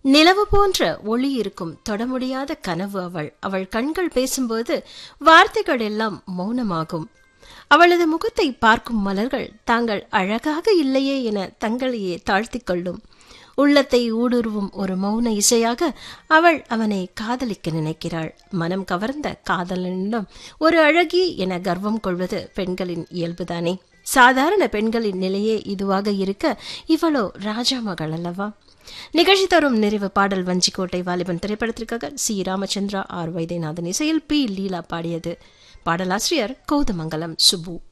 நிலவு போன்ற ஒளி இருக்கும் தொட முடியாத கனவு அவள் அவள் கண்கள் பேசும்போது வார்த்தைகள் எல்லாம் மௌனமாகும் அவளது முகத்தை பார்க்கும் மலர்கள் தாங்கள் அழகாக இல்லையே என தங்களையே தாழ்த்திக் கொள்ளும் உள்ளத்தை ஊடுருவும் ஒரு மௌன இசையாக அவள் அவனை காதலிக்க நினைக்கிறாள் மனம் கவர்ந்த காதலனிடம் ஒரு அழகி என கர்வம் கொள்வது பெண்களின் இயல்புதானே சாதாரண பெண்களின் நிலையே இதுவாக இருக்க இவளோ ராஜா மகள் அல்லவா நிகழ்ச்சி தரும் நிறைவு பாடல் வஞ்சிக்கோட்டை வாலிபன் திரைப்படத்திற்காக சி ராமச்சந்திரா ஆர் வைத்தியநாதன் இசையில் பி லீலா பாடியது பாடலாசிரியர் கௌதமங்கலம் சுப்பு